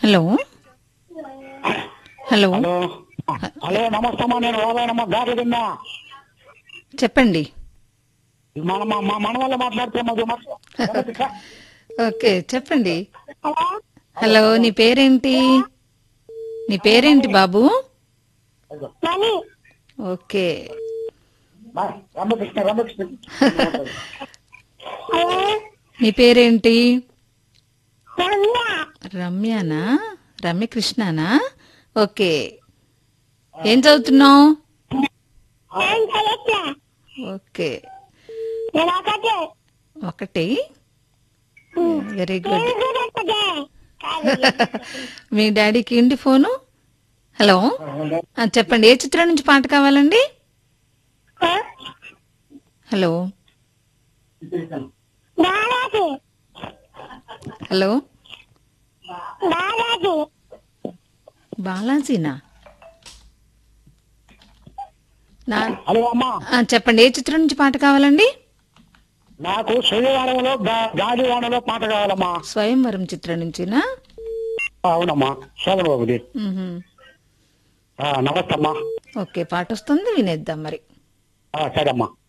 Hello hello hello hello నమస్తే అమ్మా నేను ఓదానమ్మ గారి తిన్నా చెప్పండి మన మా- మా మన వల్ల మాట్లాడుతున్నా ఓకే చెప్పండి హలో నీ పేరేంటి నీ పేరేంటి బాబు ఓకే రమకృష్ణ రమకృష్ణ నీ పేరేంటి రమ్యానా రమ్యకృష్ణనా ఓకే ఏం చదువుతున్నావు ఓకే ఒకటి వెరీ గుడ్ మీ డాడీకి ఏంటి ఫోను హలో ఆ, చెప్పండి ఏ చిత్రం నుంచి పాట కావాలండి హలో హలో బాలాజీనా నా హలో అమ్మా ఆ, చెప్పండి ఏ చిత్రం నుంచి పాట కావాలండి నాకు శనివారంలో గాలివానలో పాట కావాలమ్మా స్వయంవరం చిత్రం నుంచినా అవునమ్మా శోభన్ బాబుది మ్హూ. ఆ, నమస్తే అమ్మా ఓకే పాట వస్తుంది వినేద్దాం మరి ఆ, సరే అమ్మా